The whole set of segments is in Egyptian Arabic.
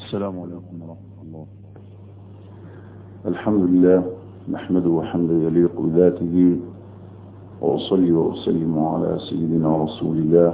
السلام عليكم ورحمة الله الحمد لله نحمده حمدا يليق بذاته وأصلي وأسلم على سيدنا رسول الله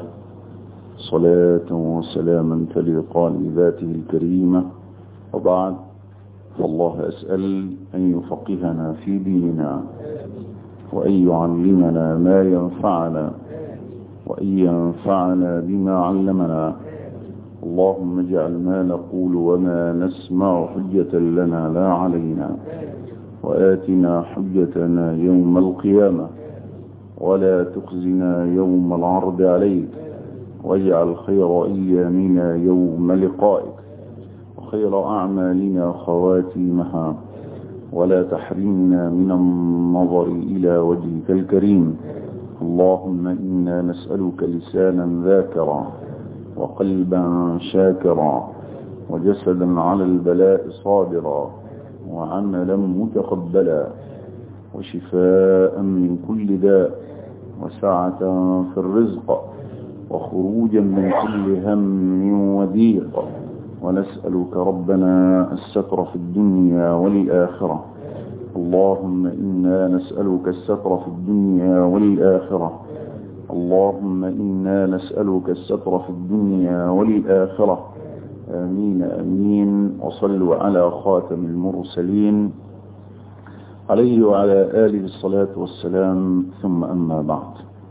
صلاة وسلاما تليقان بذاته الكريمة وبعد فالله أسأل أن يفقهنا في ديننا وأن يعلمنا ما ينفعنا وأن ينفعنا بما علمنا اللهم اجعل ما نقول وما نسمع حجة لنا لا علينا وآتنا حجتنا يوم القيامة ولا تخزنا يوم العرض عليك واجعل خير أيامنا يوم لقائك وخير أعمالنا خواتيمها ولا تحرمنا من النظر إلى وجهك الكريم اللهم إنا نسألك لسانا ذاكرا وقلبا شاكرا وجسدا على البلاء صابرا وعملا متقبلا وشفاء من كل داء وسعة في الرزق وخروجا من كل هم وضيق ونسألك ربنا الستر في الدنيا والآخرة اللهم إنا نسألك الستر في الدنيا والآخرة اللهم إنا نسألك الستر في الدنيا والآخرة آمين آمين وصلوا على خاتم المرسلين عليه وعلى آله الصلاة والسلام ثم أما بعد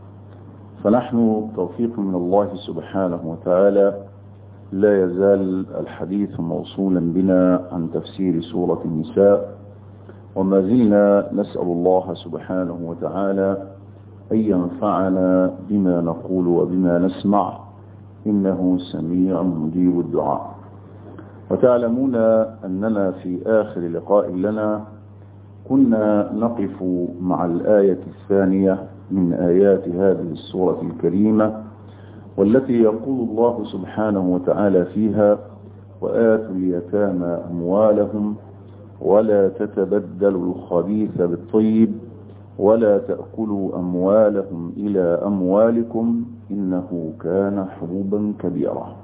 فنحن توفيق من الله سبحانه وتعالى لا يزال الحديث موصولا بنا عن تفسير سورة النساء وما زلنا نسأل الله سبحانه وتعالى أن ينفعنا بما نقول وبما نسمع إنه سميع مجيب الدعاء وتعلمون أننا في آخر لقاء لنا كنا نقف مع الآية الثانية من آيات هذه السورة الكريمة والتي يقول الله سبحانه وتعالى فيها وآتوا اليتامى أموالهم ولا تتبدلوا الخبيث بالطيب ولا تأكلوا أموالهم إلى أموالكم إنه كان حروبا كبيرا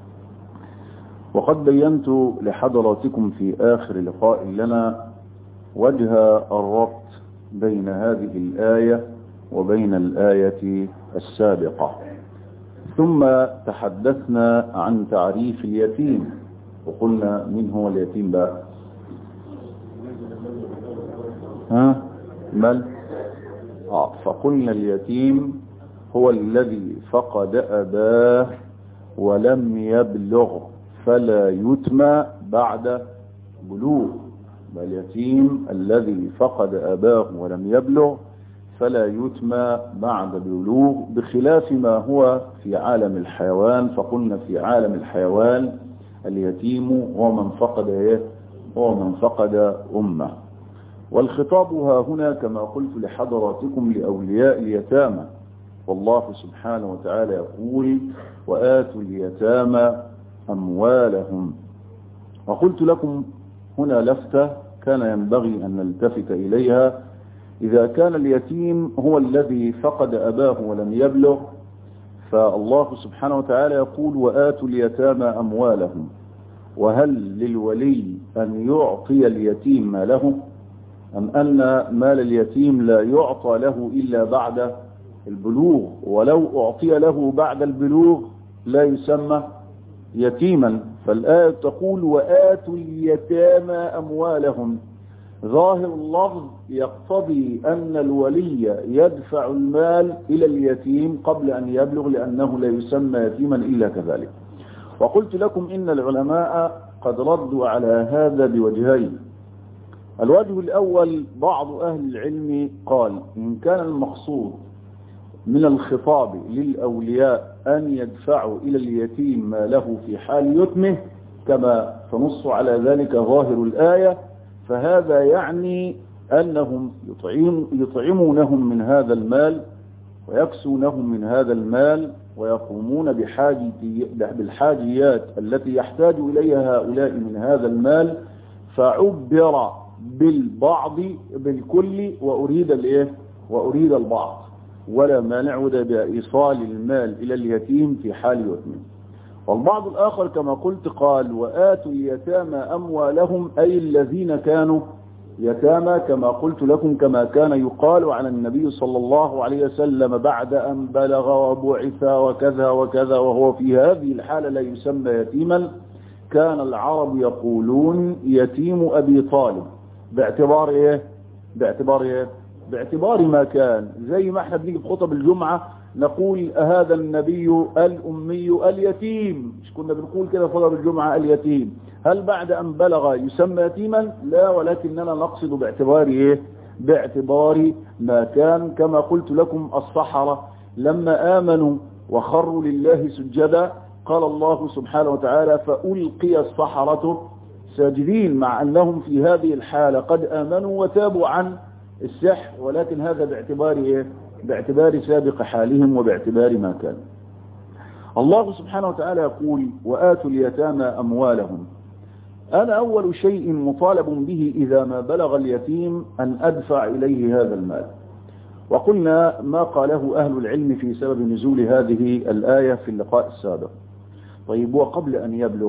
وقد بينت لحضراتكم في آخر لقاء لنا وجه الربط بين هذه الآية وبين الآية السابقة ثم تحدثنا عن تعريف اليتيم وقلنا من هو اليتيم بقى ها مال آه فقلنا اليتيم هو الذي فقد أباه ولم يبلغ فلا يتمى بعد بلوغ اليتيم الذي فقد أباه ولم يبلغ فلا يتمى بعد بلوغ بخلاف ما هو في عالم الحيوان فقلنا في عالم الحيوان اليتيم هو من فقد ايه هو من فقد أمه والخطاب ها هنا كما قلت لحضراتكم لأولياء اليتامى والله سبحانه وتعالى يقول وآتوا اليتامى أموالهم وقلت لكم هنا لفتة كان ينبغي أن نلتفت إليها إذا كان اليتيم هو الذي فقد أباه ولم يبلغ فالله سبحانه وتعالى يقول وآتوا اليتامى أموالهم وهل للولي أن يعطي اليتيم ماله أم أن مال اليتيم لا يعطى له إلا بعد البلوغ ولو أعطي له بعد البلوغ لا يسمى يتيما فالآية تقول وآتوا اليتامى أموالهم ظاهر اللفظ يقتضي أن الولي يدفع المال إلى اليتيم قبل أن يبلغ لأنه لا يسمى يتيما إلا كذلك وقلت لكم إن العلماء قد ردوا على هذا بوجهين الوجه الأول بعض أهل العلم قال إن كان المقصود من الخطاب للأولياء أن يدفعوا إلى اليتيم ما له في حال يتمه كما تنص على ذلك ظاهر الآية فهذا يعني أنهم يطعم يطعمونهم من هذا المال ويكسونهم من هذا المال ويقومون بالحاجيات التي يحتاج إليها هؤلاء من هذا المال فعبر بالبعض بالكل وأريد الايه وأريد البعض ولا مانع بإيصال المال إلى اليتيم في حال يتم والبعض الآخر كما قلت قال وآتوا اليتامى أموالهم أي الذين كانوا يتامى كما قلت لكم كما كان يقال على النبي صلى الله عليه وسلم بعد أن بلغ وبعث وكذا وكذا وهو في هذه الحالة لا يسمى يتيما كان العرب يقولون يتيم أبي طالب باعتبار إيه باعتبار إيه باعتبار ما كان زي ما احنا بنيجي في خطب الجمعة نقول هذا النبي الأمي اليتيم مش كنا بنقول كده في خطب الجمعة اليتيم هل بعد أن بلغ يسمى يتيما لا ولكننا نقصد باعتبار إيه باعتبار ما كان كما قلت لكم الصحراء لما آمنوا وخروا لله سجدا قال الله سبحانه وتعالى فألقي الصحرة ساجدين مع أنهم في هذه الحالة قد آمنوا وتابوا عن السحر ولكن هذا باعتبار إيه؟ باعتبار سابق حالهم وباعتبار ما كان الله سبحانه وتعالى يقول وآتوا اليتامى أموالهم أنا أول شيء مطالب به إذا ما بلغ اليتيم أن أدفع إليه هذا المال وقلنا ما قاله أهل العلم في سبب نزول هذه الآية في اللقاء السابق طيب وقبل أن يبلغ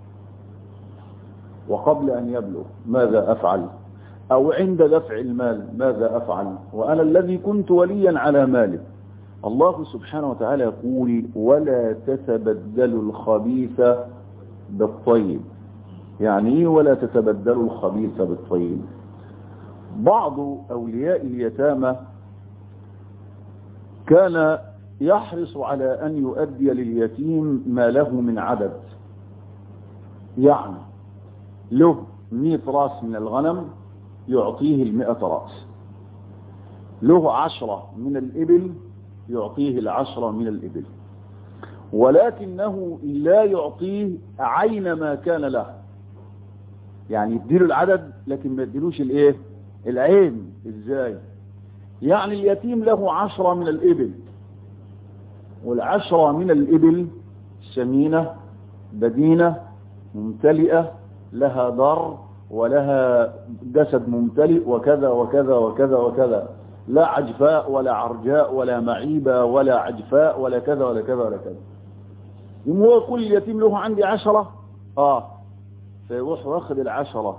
وقبل أن يبلغ ماذا أفعل أو عند دفع المال ماذا أفعل وأنا الذي كنت وليا على ماله الله سبحانه وتعالى يقول ولا تتبدلوا الخبيث بالطيب يعني ايه ولا تتبدلوا الخبيث بالطيب بعض أولياء اليتامى كان يحرص على أن يؤدي لليتيم ما له من عدد يعني له مئة راس من الغنم يعطيه المئة راس له عشرة من الإبل يعطيه العشرة من الإبل ولكنه لا يعطيه عين ما كان له يعني يديله العدد لكن ما يديلوش الايه العين ازاي يعني اليتيم له عشرة من الإبل والعشرة من الإبل سمينة بدينة ممتلئة لها ضر ولها جسد ممتلئ وكذا وكذا وكذا وكذا لا عجفاء ولا عرجاء ولا معيبة ولا عجفاء ولا كذا ولا كذا ولا كذا يوم هو كل يتيم له عندي عشرة اه فيروح واخد العشرة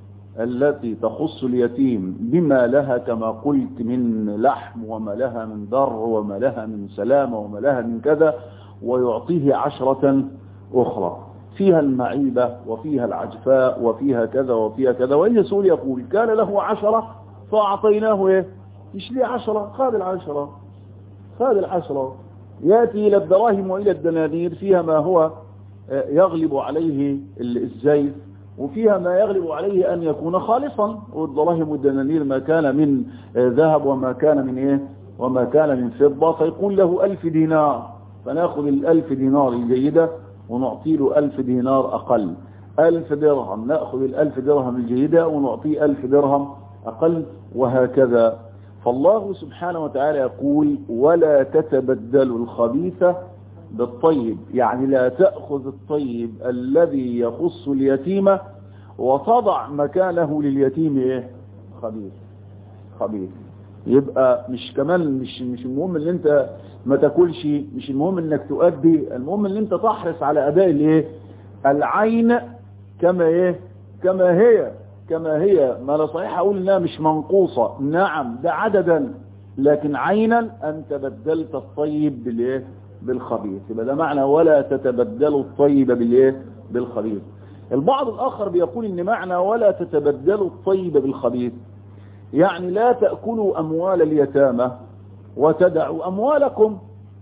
التي تخص اليتيم بما لها كما قلت من لحم وما لها من ضر وما لها من سلامة وما لها من كذا ويعطيه عشرة أخرى فيها المعيبة وفيها العجفاء وفيها كذا وفيها كذا وإن يسول يقول كان له عشرة فأعطيناه إيه مش ليه عشرة خذ العشرة خذ العشرة يأتي إلى الدراهم وإلى الدنانير فيها ما هو يغلب عليه الزيت وفيها ما يغلب عليه أن يكون خالصا والدراهم والدنانير ما كان من ذهب وما كان من إيه وما كان من فضة فيقول له ألف دينار فناخذ الألف دينار الجيدة ونعطي له ألف دينار أقل ألف درهم نأخذ الألف درهم الجيدة ونعطيه ألف درهم أقل وهكذا فالله سبحانه وتعالى يقول ولا تتبدلوا الخبيث بالطيب يعني لا تأخذ الطيب الذي يخص اليتيم وتضع مكانه لليتيم ايه خبيث خبيث يبقى مش كمان مش مش المهم ان انت ما تاكلش مش المهم انك تؤدي المهم ان انت تحرص على اداء الايه العين كما ايه كما هي كما هي ما لا صحيح اقول انها مش منقوصة نعم ده عددا لكن عينا انت بدلت الطيب بالايه بالخبيث يبقى ده معنى ولا تتبدلوا الطيب بالايه بالخبيث البعض الاخر بيقول ان معنى ولا تتبدلوا الطيب بالخبيث يعني لا تأكلوا اموال اليتامى وتدعوا اموالكم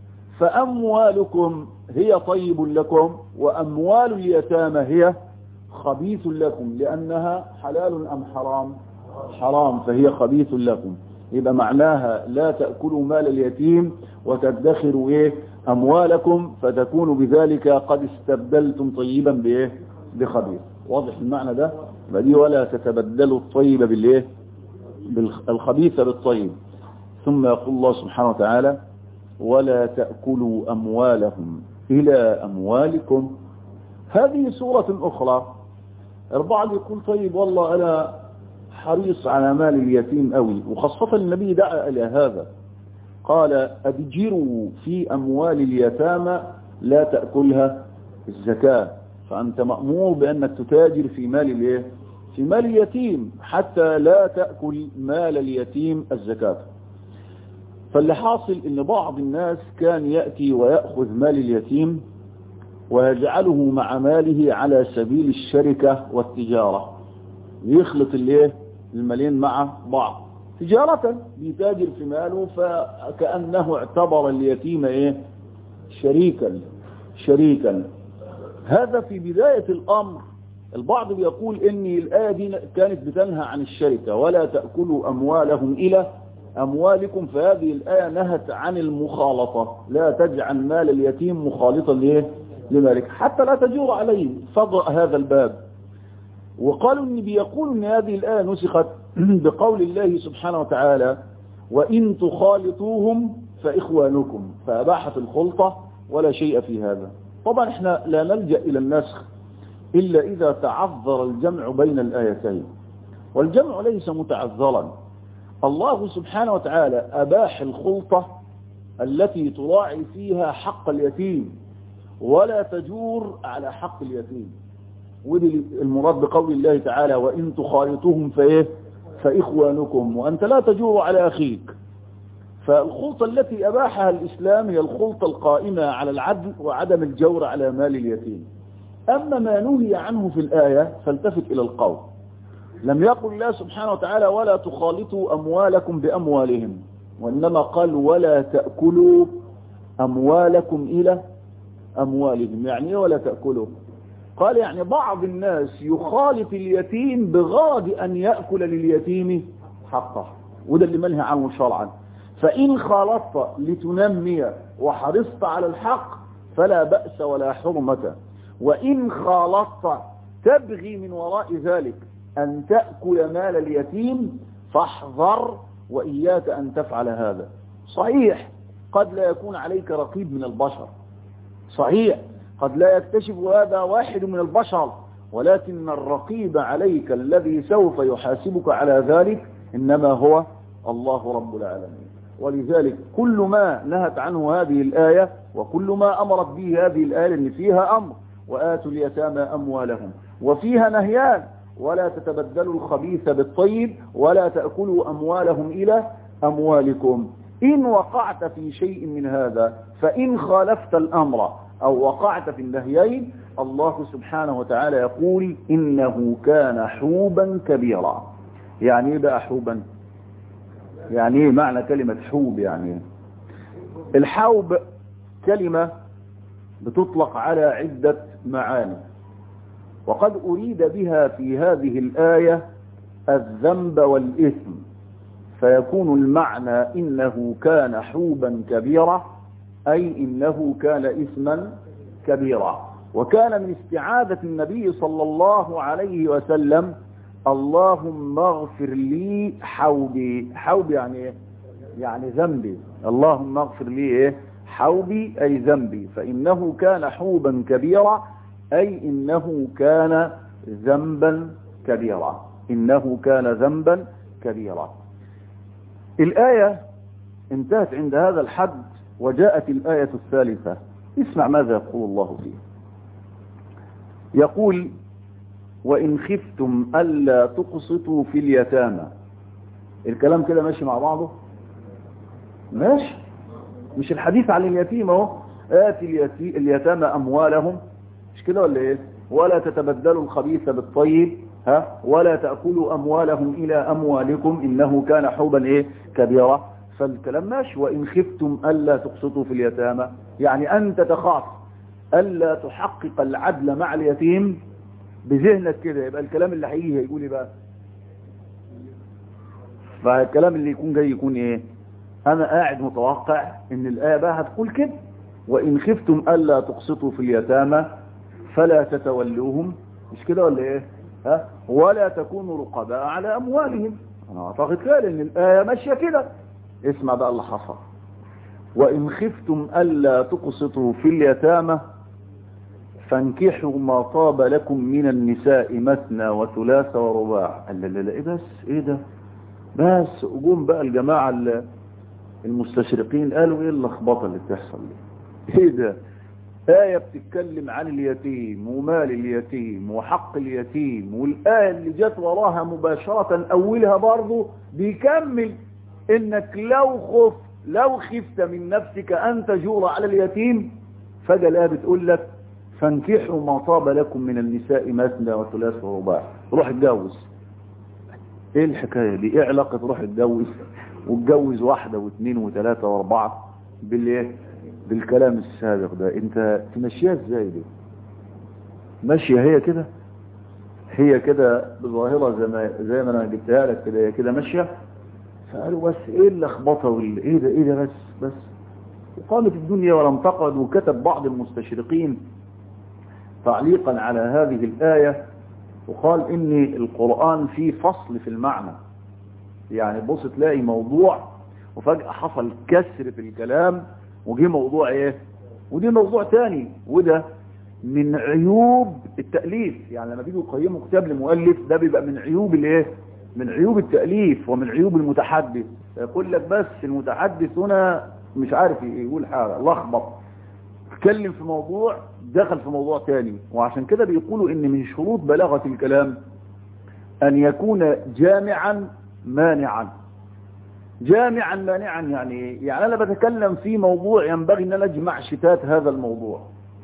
فاموالكم هي طيب لكم واموال اليتامى هي خبيث لكم لانها حلال ام حرام حرام فهي خبيث لكم يبقى معناها لا تأكلوا مال اليتيم وتدخروا ايه اموالكم فتكونوا بذلك قد استبدلتم طيبا بايه بخبيث واضح المعنى ده بدي ولا تتبدلوا الطيب بالايه بالخبيث بالطيب ثم يقول الله سبحانه وتعالى ولا تأكلوا أموالهم إلى أموالكم هذه سورة أخرى البعض يقول طيب والله أنا حريص على مال اليتيم قوي وخاصة النبي دعا إلى هذا قال أبجروا في أموال اليتامى لا تأكلها الزكاة فأنت مأمور بأنك تتاجر في مال الايه في مال اليتيم حتى لا تأكل مال اليتيم الزكاة فاللي حاصل ان بعض الناس كان يأتي ويأخذ مال اليتيم ويجعله مع ماله على سبيل الشركة والتجارة يخلط الايه المالين مع بعض تجارة بيتاجر في ماله فكأنه اعتبر اليتيم ايه شريكا شريكا هذا في بداية الامر البعض بيقول ان الآية دي كانت بتنهى عن الشركة ولا تأكلوا اموالهم الى اموالكم فهذه الآية نهت عن المخالطة لا تجعل مال اليتيم مخالطا ليه لمالك حتى لا تجور عليه فضع هذا الباب وقالوا ان بيقولوا ان هذه الآية نسخت بقول الله سبحانه وتعالى وإن تخالطوهم فإخوانكم فأباحت الخلطة ولا شيء في هذا طبعا احنا لا نلجأ إلى النسخ إلا إذا تعذر الجمع بين الآيتين والجمع ليس متعذرا الله سبحانه وتعالى أباح الخلطة التي تراعي فيها حق اليتيم ولا تجور على حق اليتيم ودي المراد بقول الله تعالى وإن تخالطوهم فإيه فإخوانكم وأنت لا تجور على أخيك فالخلطة التي أباحها الإسلام هي الخلطة القائمة على العدل وعدم الجور على مال اليتيم أما ما نهي عنه في الآية فالتفت إلى القول لم يقل الله سبحانه وتعالى ولا تخالطوا أموالكم بأموالهم وإنما قال ولا تأكلوا أموالكم إلى أموالهم يعني إيه ولا تأكلوا قال يعني بعض الناس يخالط اليتيم بغرض أن يأكل لليتيم حقه وده اللي منهي عنه شرعا فإن خالطت لتنمي وحرصت على الحق فلا بأس ولا حرمة وإن خالطت تبغي من وراء ذلك أن تأكل مال اليتيم فاحذر وإياك أن تفعل هذا صحيح قد لا يكون عليك رقيب من البشر صحيح قد لا يكتشف هذا واحد من البشر ولكن الرقيب عليك الذي سوف يحاسبك على ذلك إنما هو الله رب العالمين ولذلك كل ما نهت عنه هذه الآية وكل ما أمرت به هذه الآية لأن فيها أمر وآتوا اليتامى أموالهم وفيها نهيان ولا تتبدلوا الخبيث بالطيب ولا تأكلوا أموالهم إلى أموالكم إن وقعت في شيء من هذا فإن خالفت الأمر أو وقعت في النهيين الله سبحانه وتعالى يقول إنه كان حوبا كبيرا يعني إيه بقى حوبا يعني إيه معنى كلمة حوب يعني الحوب كلمة بتطلق على عدة معاني وقد أريد بها في هذه الآية الذنب والإثم فيكون المعنى إنه كان حوبا كبيرا أي إنه كان إثما كبيرا وكان من استعاذة النبي صلى الله عليه وسلم اللهم اغفر لي حوبي حوبي يعني ايه يعني ذنبي اللهم اغفر لي ايه حوبي أي ذنبي فإنه كان حوبا كبيرا أي إنه كان ذنبا كبيرا إنه كان ذنبا كبيرا الآية انتهت عند هذا الحد وجاءت الآية الثالثة اسمع ماذا يقول الله فيه يقول وإن خفتم ألا تقسطوا في اليتامى الكلام كده ماشي مع بعضه ماشي مش الحديث عن اليتيم اهو آتي اليتامى أموالهم مش كده ولا ايه ولا تتبدلوا الخبيث بالطيب ها ولا تأكلوا أموالهم إلى أموالكم إنه كان حوبا ايه كبيرا فالكلام ماشي وإن خفتم ألا تقسطوا في اليتامى يعني أنت تخاف ألا تحقق العدل مع اليتيم بذهنك كده يبقى الكلام اللي هيجي هيقول ايه بقى فالكلام اللي يكون جاي يكون ايه انا قاعد متوقع ان الآية بقى هتقول كده وإن خفتم ألا تقسطوا في اليتامى فلا تتولوهم مش كده ولا ايه ها ولا تكونوا رقباء على أموالهم أنا أعتقد كده لأن الآية ماشية كده اسمع بقى اللي حصل وإن خفتم ألا تقسطوا في اليتامى فانكحوا ما طاب لكم من النساء مثنى وثلاث ورباع لا لا لا ايه بس ايه ده بس قوم بقى الجماعة المستشرقين قالوا ايه اللخبطة اللي بتحصل دي ايه ده آية بتتكلم عن اليتيم ومال اليتيم وحق اليتيم والآية اللي جت وراها مباشرة أولها برضه بيكمل إنك لو خف لو خفت من نفسك أن تجور على اليتيم فجأة الآية بتقول لك فانكحوا ما طاب لكم من النساء مثنى وثلاث ورباع روح اتجوز ايه الحكاية دي ايه علاقة روح اتجوز واتجوز واحدة واثنين وثلاثة واربعة بالايه بالكلام السابق ده انت تمشيها ازاي دي ماشية هي كده هي كده بظاهرة زي ما زي ما انا جبتها لك كده هي كده ماشية فقالوا بس ايه اللخبطة وال ايه ده ايه ده بس بس وقامت الدنيا ولم تقعد وكتب بعض المستشرقين تعليقا على هذه الآية وقال ان القرآن فيه فصل في المعنى يعني بص تلاقي موضوع وفجأة حصل كسر في الكلام وجي موضوع ايه ودي موضوع تاني وده من عيوب التأليف يعني لما بيجوا يقيموا كتاب لمؤلف ده بيبقى من عيوب الايه من عيوب التأليف ومن عيوب المتحدث يقول لك بس المتحدث هنا مش عارف يقول حاجة لخبط اتكلم في موضوع دخل في موضوع تاني وعشان كده بيقولوا ان من شروط بلاغة الكلام ان يكون جامعا مانعا جامعا مانعا يعني يعني انا بتكلم في موضوع ينبغي ان انا اجمع شتات هذا الموضوع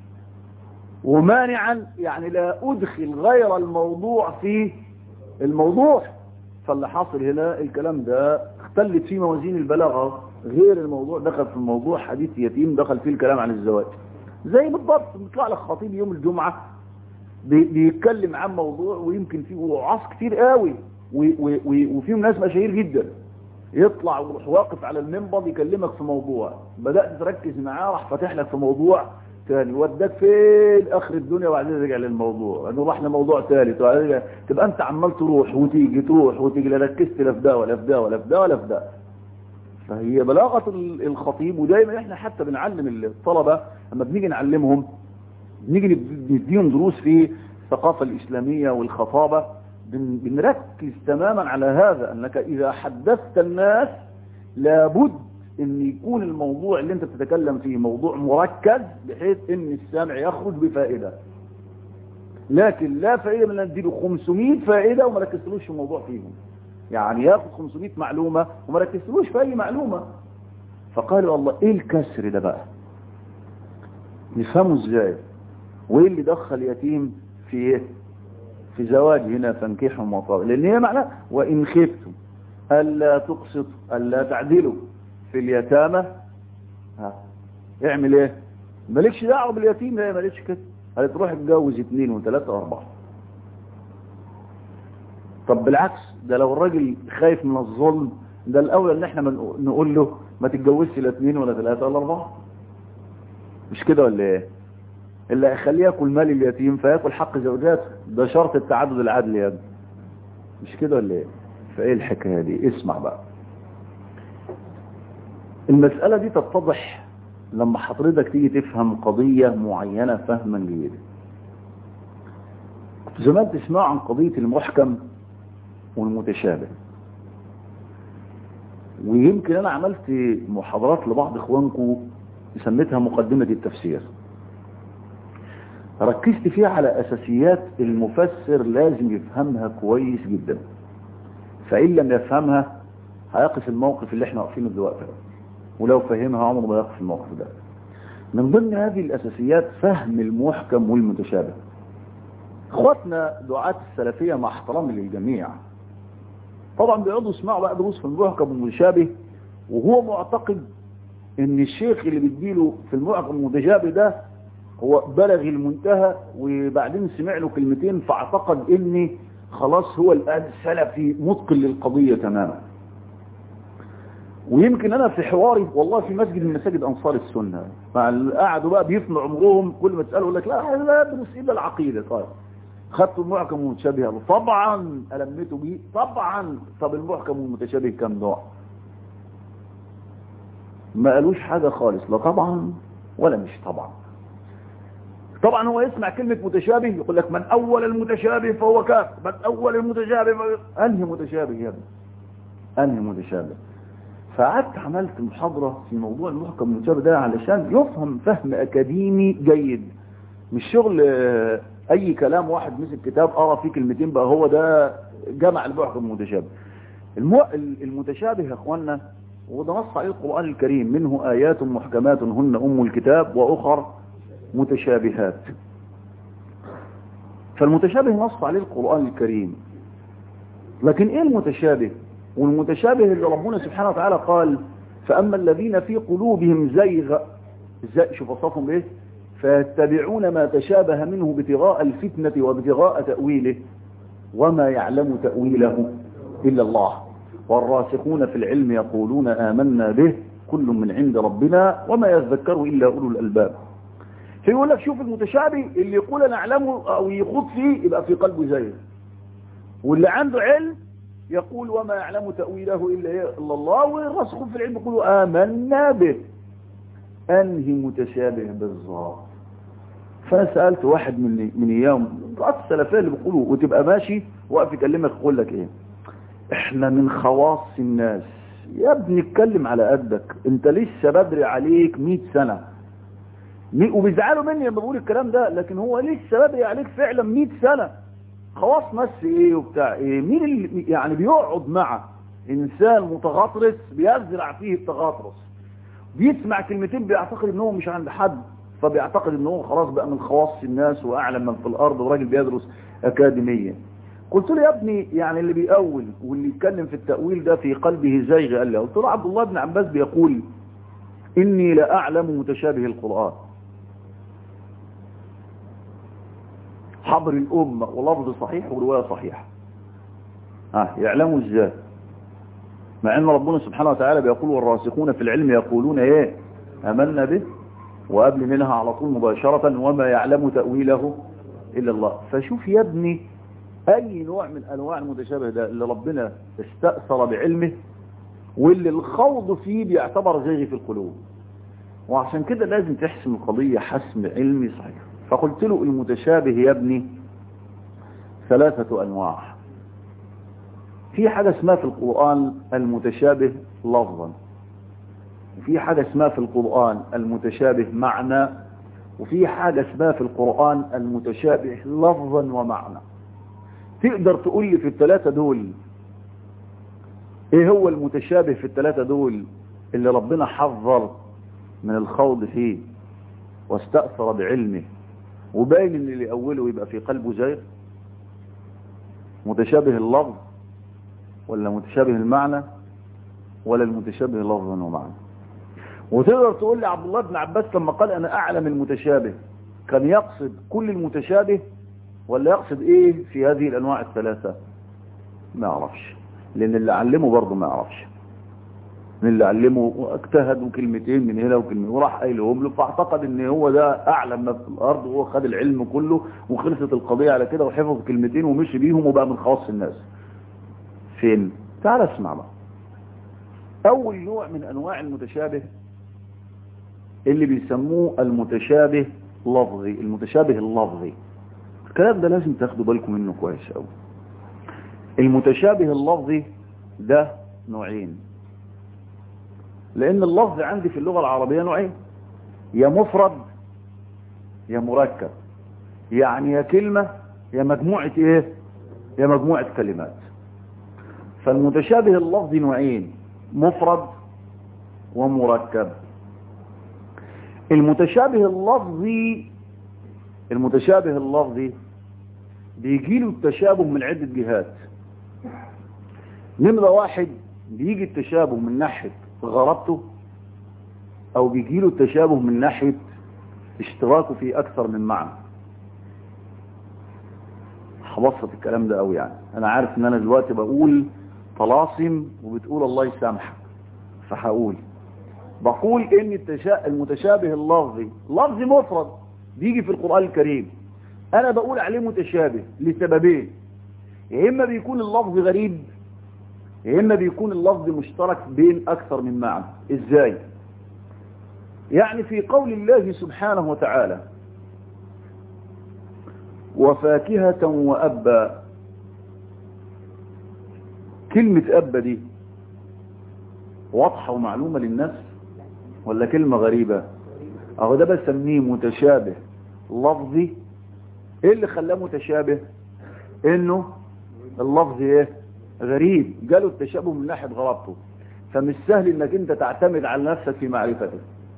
ومانعا يعني لا ادخل غير الموضوع في الموضوع فاللي حاصل هنا الكلام ده اختلت فيه موازين البلاغة غير الموضوع دخل في الموضوع حديث يتيم دخل فيه الكلام عن الزواج زي بالضبط بيطلع لك خطيب يوم الجمعة بيتكلم عن موضوع ويمكن فيه وعاص كتير قوي وفيهم ناس مشاهير جدا يطلع ويروح واقف على المنبر يكلمك في موضوع بدأت تركز معاه راح فاتح لك في موضوع تاني وداك فين اخر الدنيا وبعدين رجع للموضوع انه راح لموضوع ثالث وبعدين تبقى انت عمال تروح وتيجي تروح وتيجي لا ركزت لا في ده ولا في ده ولا في ده ولا في ده فهي بلاغة الخطيب ودايما احنا حتى بنعلم الطلبة لما بنيجي نعلمهم بنيجي نديهم دروس في الثقافة الإسلامية والخطابة بنركز تماما على هذا أنك إذا حدثت الناس لابد ان يكون الموضوع اللي انت بتتكلم فيه موضوع مركز بحيث ان السامع يخرج بفائدة لكن لا فائدة من ان نديله 500 فائدة وما ركزتلوش في الموضوع فيهم يعني ياخد 500 معلومة وما ركزتلوش في اي معلومة فقالوا الله ايه الكسر ده بقى نفهمه ازاي وايه اللي دخل يتيم في ايه في زواج هنا فانكحوا مطاب لان هي معناه وان خفتم الا تقسطوا الا تعدلوا في اليتامى ها اعمل ايه مالكش دعوه باليتيم هي مالكش كده هتروح تتجوز اثنين وثلاثه واربعه طب بالعكس ده لو الراجل خايف من الظلم ده الاولى ان احنا نقول له ما تتجوزش لا اثنين ولا ثلاثه ولا اربعه مش كده ولا ايه اللي هيخليه ياكل مال اليتيم فياكل حق زوجاته ده شرط التعدد العدل يا ابني مش كده ولا ايه فايه الحكايه دي اسمع بقى المسألة دي تتضح لما حضرتك تيجي تفهم قضية معينة فهما جيدا زمان تسمع عن قضية المحكم والمتشابه ويمكن انا عملت محاضرات لبعض اخوانكم سميتها مقدمة التفسير ركزت فيها على اساسيات المفسر لازم يفهمها كويس جدا فان لم يفهمها هيقف الموقف اللي احنا واقفينه دلوقتي ولو فهمها عمره ما يقف الموقف ده من ضمن هذه الاساسيات فهم المحكم والمتشابه اخواتنا دعاة السلفية مع احترامي للجميع طبعا بيقعدوا يسمعوا بقى دروس في المحكم والمتشابه وهو معتقد ان الشيخ اللي بيديله في المحكم والمتشابه ده هو بلغ المنتهى وبعدين سمع له كلمتين فاعتقد ان خلاص هو الان سلفي متقن للقضية تماما ويمكن انا في حواري والله في مسجد من مساجد انصار السنة قعدوا بقى بيفنوا عمرهم كل ما تسأله يقول لك لا لا ادرس الا العقيدة طيب خدت المحكم والمتشابه طبعا ألمته بيه طبعا طب المحكم والمتشابه كم نوع ما قالوش حاجة خالص لا طبعا ولا مش طبعا طبعا هو يسمع كلمة متشابه يقول لك من أول المتشابه فهو كافر من أول المتشابه فهو... أنهي متشابه يا ابني أنهي متشابه فقعدت عملت محاضرة في موضوع المحكم المتشابه ده علشان يفهم فهم أكاديمي جيد مش شغل أي كلام واحد مسك كتاب قرا فيه كلمتين بقى هو ده جمع المحكم المتشابه المتشابه يا اخوانا وده نص عليه القرآن الكريم منه آيات محكمات هن أم الكتاب وأخر متشابهات فالمتشابه نص عليه القرآن الكريم لكن ايه المتشابه والمتشابه اللي ربنا سبحانه وتعالى قال فأما الذين في قلوبهم زيغ زي شوف وصفهم ايه فيتبعون ما تشابه منه ابتغاء الفتنة وابتغاء تأويله وما يعلم تأويله إلا الله والراسخون في العلم يقولون آمنا به كل من عند ربنا وما يذكر إلا أولو الألباب فيقول لك شوف المتشابه اللي يقول نعلمه أو يخوض فيه يبقى في قلبه زيه واللي عنده علم يقول وما يعلم تأويله إلا الله والراسخون في العلم يقولوا آمنا به أنهي متشابه بالظاهر فأنا سألت واحد من من ايام ضعف السلفيه اللي بيقولوا وتبقى ماشي واقف يكلمك يقول لك ايه احنا من خواص الناس يا ابني اتكلم على قدك انت لسه بدري عليك 100 سنة وبيزعلوا مني لما بقول الكلام ده لكن هو لسه بدري عليك فعلا 100 سنة خواص ناس ايه وبتاع ايه مين اللي يعني بيقعد مع انسان متغطرس بيزرع فيه التغطرس بيسمع كلمتين بيعتقد ان هو مش عند حد فبيعتقد ان هو خلاص بقى من خواص الناس واعلم من في الارض وراجل بيدرس اكاديميا قلت له يا ابني يعني اللي بيأول واللي يتكلم في التأويل ده في قلبه زيغ قال له قلت له عبد الله بن عباس بيقول إني لا أعلم متشابه القرآن حبر الأمة ولفظ صحيح ورواية صحيحة ها يعلموا ازاي مع ان ربنا سبحانه وتعالى بيقول والراسخون في العلم يقولون ايه امنا به وقبل منها على طول مباشرة وما يعلم تأويله إلا الله فشوف يا ابني أي نوع من أنواع المتشابه ده اللي ربنا استأثر بعلمه واللي الخوض فيه بيعتبر زيغي في القلوب وعشان كده لازم تحسم القضية حسم علمي صحيح فقلت له المتشابه يا ابني ثلاثة أنواع في حاجة اسمها في القرآن المتشابه لفظا وفي حاجة اسمها في القرآن المتشابه معنى وفي حاجة اسمها في القرآن المتشابه لفظا ومعنى تقدر تقول لي في الثلاثة دول ايه هو المتشابه في الثلاثة دول اللي ربنا حذر من الخوض فيه واستأثر بعلمه وباين ان اللي اوله يبقى في قلبه زيغ متشابه اللفظ ولا متشابه المعنى ولا المتشابه لفظا ومعنى وتقدر تقول لي عبد الله بن عباس لما قال انا اعلم المتشابه كان يقصد كل المتشابه ولا يقصد ايه في هذه الانواع الثلاثة ما اعرفش لان اللي علمه برضه ما اعرفش من اللي علمه اجتهد كلمتين من هنا وكلمتين وراح قايلهم له فاعتقد ان هو ده اعلم ما في الارض وهو خد العلم كله وخلصت القضية على كده وحفظ كلمتين ومشي بيهم وبقى من خواص الناس فين تعال اسمع بقى اول نوع من انواع المتشابه اللي بيسموه المتشابه لفظي المتشابه اللفظي الكلام ده لازم تاخدوا بالكم منه كويس قوي المتشابه اللفظي ده نوعين لان اللفظ عندي في اللغة العربية نوعين يا مفرد يا مركب يعني يا كلمة يا مجموعة ايه يا مجموعة كلمات فالمتشابه اللفظي نوعين مفرد ومركب المتشابه اللفظي المتشابه اللفظي بيجي له التشابه من عدة جهات نمرة واحد بيجي التشابه من ناحية غرابته او بيجي له التشابه من ناحية اشتراكه في اكثر من معنى هبسط الكلام ده قوي يعني انا عارف ان انا دلوقتي بقول طلاسم وبتقول الله يسامحك فهقول بقول ان المتشابه اللفظي لفظ مفرد بيجي في القرآن الكريم انا بقول عليه متشابه لسببين يا اما بيكون اللفظ غريب يا اما بيكون اللفظ مشترك بين اكثر من معنى ازاي يعني في قول الله سبحانه وتعالى وفاكهة وأبا كلمة أبا دي واضحة ومعلومة للناس ولا كلمة غريبة اهو ده بسميه متشابه لفظي ايه اللي خلاه متشابه انه اللفظ ايه غريب جاله التشابه من ناحية غرابته فمش سهل انك انت تعتمد على نفسك في معرفته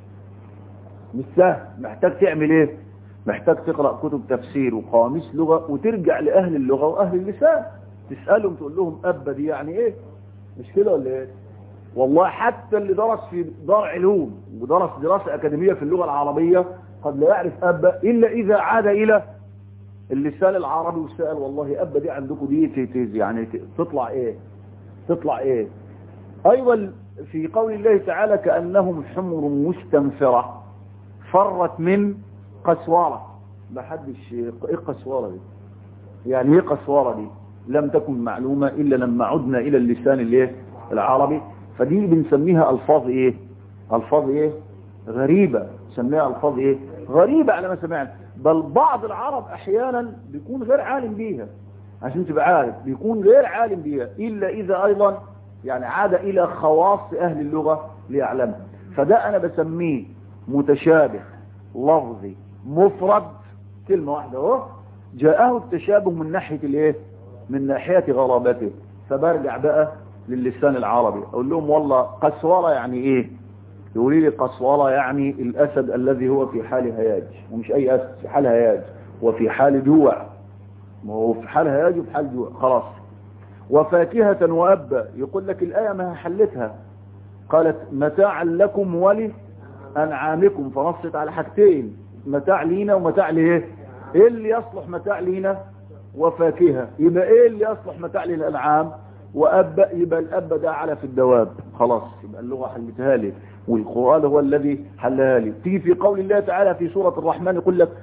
مش سهل محتاج تعمل ايه محتاج تقرأ كتب تفسير وقواميس لغة وترجع لأهل اللغة وأهل اللسان تسألهم تقول لهم أبا دي يعني ايه مش كده ولا ايه والله حتى اللي درس في دار علوم ودرس دراسة أكاديمية في اللغة العربية قد لا يعرف أبا إلا إذا عاد إلى اللسان العربي وسأل والله أبا دي عندكم دي تيتيز يعني تطلع إيه تطلع إيه أيضا في قول الله تعالى كأنهم حمر مستنفرة فرت من قسوارة ما حدش إيه قسوارة دي يعني إيه قسوارة دي لم تكن معلومة إلا لما عدنا إلى اللسان الايه العربي فدي بنسميها ألفاظ إيه ألفاظ إيه غريبة نسميها ألفاظ إيه غريبة على ما سمعنا بل بعض العرب أحيانا بيكون غير عالم بيها عشان تبقى عارف بيكون غير عالم بيها إلا إذا أيضا يعني عاد إلى خواص أهل اللغة ليعلمها فده أنا بسميه متشابه لفظي مفرد كلمة واحدة اهو جاءه التشابه من ناحية الايه من ناحية غرابته فبرجع بقى للسان العربي اقول لهم والله قسورة يعني ايه يقولي لي قسورة يعني الاسد الذي هو في حال هياج ومش اي اسد في حال هياج وفي حال جوع ما هو في حال هياج وفي حال جوع خلاص وفاكهة وأبا يقول لك الآية ما حلتها قالت متاعا لكم ولي أنعامكم فنصت على حاجتين متاع لينا ومتاع ليه ايه اللي يصلح متاع لينا وفاكهة يبقى ايه اللي يصلح متاع للأنعام وأب يبقى الأب ده على في الدواب خلاص يبقى اللغة حلتها لي والقرآن هو الذي حلها لي تيجي في قول الله تعالى في سورة الرحمن يقول لك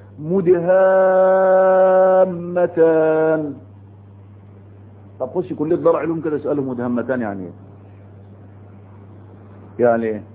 مدهامتان طب خش كلية دار علوم كده اسألهم مدهامتان يعني ايه يعني ايه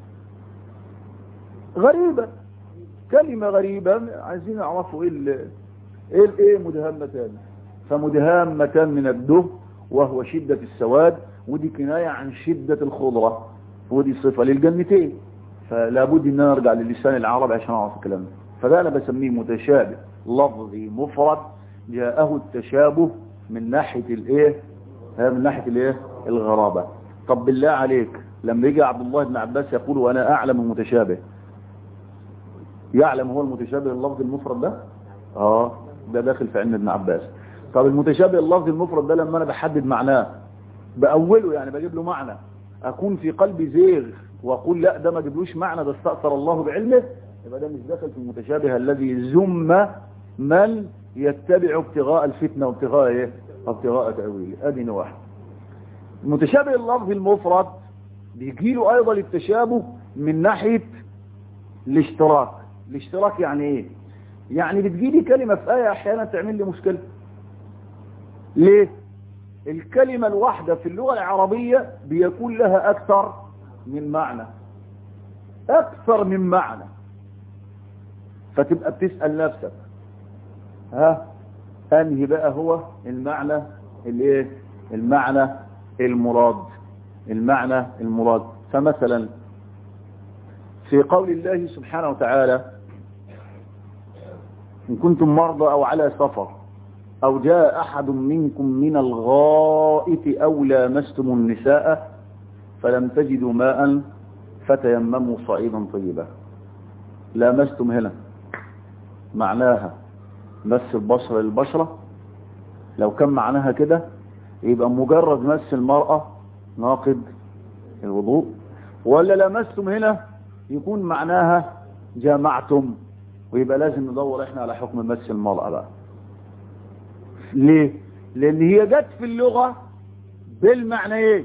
غريبة كلمة غريبة عايزين نعرفوا ايه ال ايه ايه مدهامتان فمدهامتان من الده وهو شدة السواد ودي كناية عن شدة الخضرة ودي صفة للجنتين فلا بد ان انا ارجع للسان العربي عشان اعرف الكلام ده فده انا بسميه متشابه لفظي مفرد جاءه التشابه من ناحية الايه من ناحية الايه الغرابة طب بالله عليك لما يجي عبد الله بن عباس يقول وانا اعلم المتشابه يعلم هو المتشابه اللفظ المفرد ده اه ده داخل في علم ابن عباس طب المتشابه اللفظ المفرد ده لما انا بحدد معناه باوله يعني بجيب له معنى اكون في قلبي زيغ واقول لا ده ما جبلوش معنى ده استأثر الله بعلمه يبقى ده مش داخل في المتشابه الذي زم من يتبع ابتغاء الفتنة وابتغاء ايه ابتغاء تأويله ادي واحد المتشابه اللفظ المفرد بيجي له ايضا التشابه من ناحية الاشتراك الاشتراك يعني ايه يعني بتجيلي كلمة في آية احيانا تعمل لي مشكلة ليه الكلمة الواحدة في اللغة العربية بيكون لها اكثر من معنى اكثر من معنى فتبقى بتسأل نفسك ها انهي بقى هو المعنى الايه المعنى المراد المعنى المراد فمثلا في قول الله سبحانه وتعالى إن كنتم مرضى أو على سفر أو جاء أحد منكم من الغائط أو لامستم النساء فلم تجدوا ماء فتيمموا صعيدا طيبا لامستم هنا معناها مس البشرة للبشرة لو كان معناها كده يبقى مجرد مس المرأة ناقض الوضوء ولا لمستم هنا يكون معناها جمعتم ويبقى لازم ندور احنا على حكم مس المرأة بقى ليه لان هي جت في اللغة بالمعنيين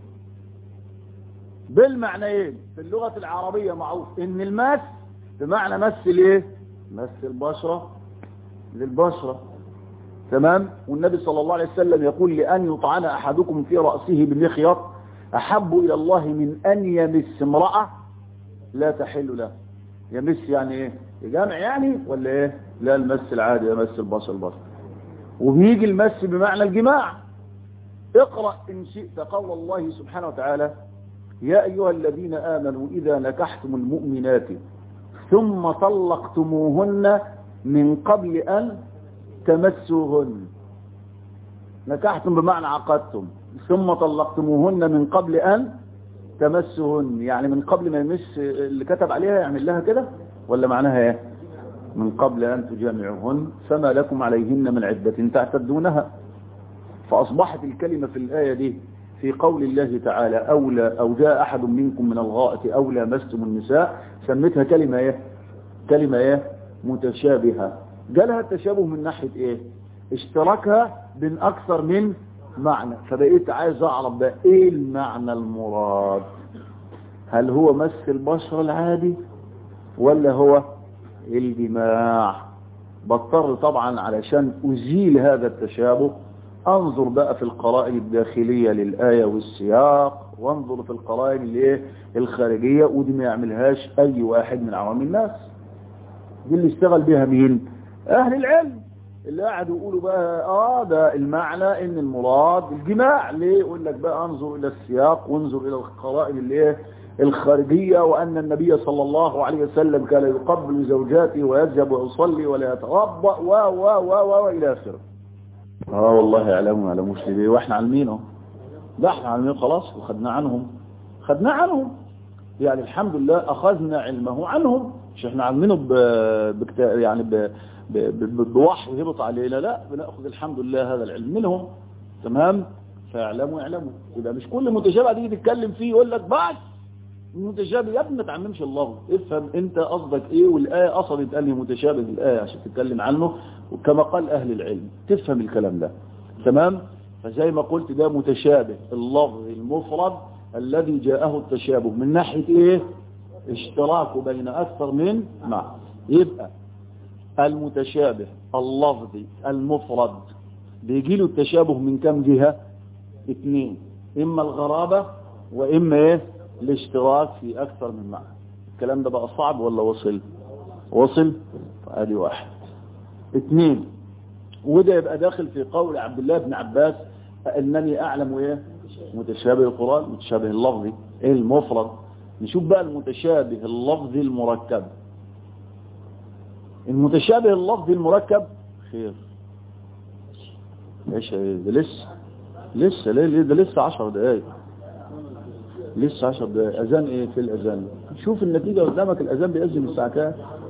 بالمعنيين في اللغة العربية معروف ان المس بمعنى مس الايه مس البشرة للبشرة تمام والنبي صلى الله عليه وسلم يقول لأن يطعن أحدكم في رأسه بمخيط أحب إلى الله من أن يمس امرأة لا تحل له يمس يعني ايه جمع يعني ولا ايه لا المس العادي يمس البصر البصر وبيجي المس بمعنى الجماع اقرأ إن شئت قول الله سبحانه وتعالى يا أيها الذين آمنوا إذا نكحتم المؤمنات ثم طلقتموهن من قبل أن تمسوهن نكحتم بمعنى عقدتم ثم طلقتموهن من قبل أن تمسهن يعني من قبل ما يمس اللي كتب عليها يعمل لها كده ولا معناها ايه من قبل أن تجامعهن فما لكم عليهن من عدة تعتدونها فأصبحت الكلمة في الآية دي في قول الله تعالى أولى أو جاء أحد منكم من الغائط أو لامستم النساء سميتها كلمة ايه كلمة ايه متشابهة جالها التشابه من ناحية ايه اشتركها بين أكثر من معنى فبقيت عايز أعرف بقى إيه المعنى المراد هل هو مس البشر العادي ولا هو الجماع بضطر طبعا علشان أزيل هذا التشابه أنظر بقى في القرائن الداخلية للآية والسياق وانظر في القرائن الايه الخارجية ودي ما يعملهاش أي واحد من عوام الناس دي اللي اشتغل بها مين أهل العلم اللي قعدوا يقولوا بقى اه ده المعنى ان المراد الجماع ليه يقول لك بقى انظر الى السياق وانظر الى القرائن اللي ايه الخارجية وان النبي صلى الله عليه وسلم كان يقبل زوجاته ويذهب ويصلي ولا يتوضا و و و و الى اخره اه والله يعلموا يعلموش ليه واحنا عالمينه ده احنا عالمين خلاص وخدنا عنهم خدنا عنهم يعني الحمد لله اخذنا علمه عنهم مش احنا عالمينه بكتا يعني ب بوحي هبط علينا لا بناخذ الحمد لله هذا العلم منهم تمام فيعلموا يعلموا يبقى مش كل متشابه تيجي تتكلم فيه يقول لك بعد متشابه يا ابني ما تعممش الله افهم انت قصدك ايه والايه قصدت انهي متشابه الايه عشان تتكلم عنه وكما قال اهل العلم تفهم الكلام ده تمام فزي ما قلت ده متشابه اللفظ المفرد الذي جاءه التشابه من ناحيه ايه اشتراك بين اكثر من معنى يبقى المتشابه اللفظي المفرد بيجي له التشابه من كم جهة اثنين اما الغرابة واما ايه الاشتراك في اكثر من معنى الكلام ده بقى صعب ولا وصل وصل ادي واحد اثنين وده يبقى داخل في قول عبد الله بن عباس انني اعلم ايه متشابه القرآن متشابه اللفظي ايه المفرد نشوف بقى المتشابه اللفظي المركب المتشابه اللفظي المركب خير ايش ده لسه لسه ليه ده لسه 10 دقايق لسه 10 دقايق اذان ايه في الاذان شوف النتيجه قدامك الاذان بيأذن الساعه كام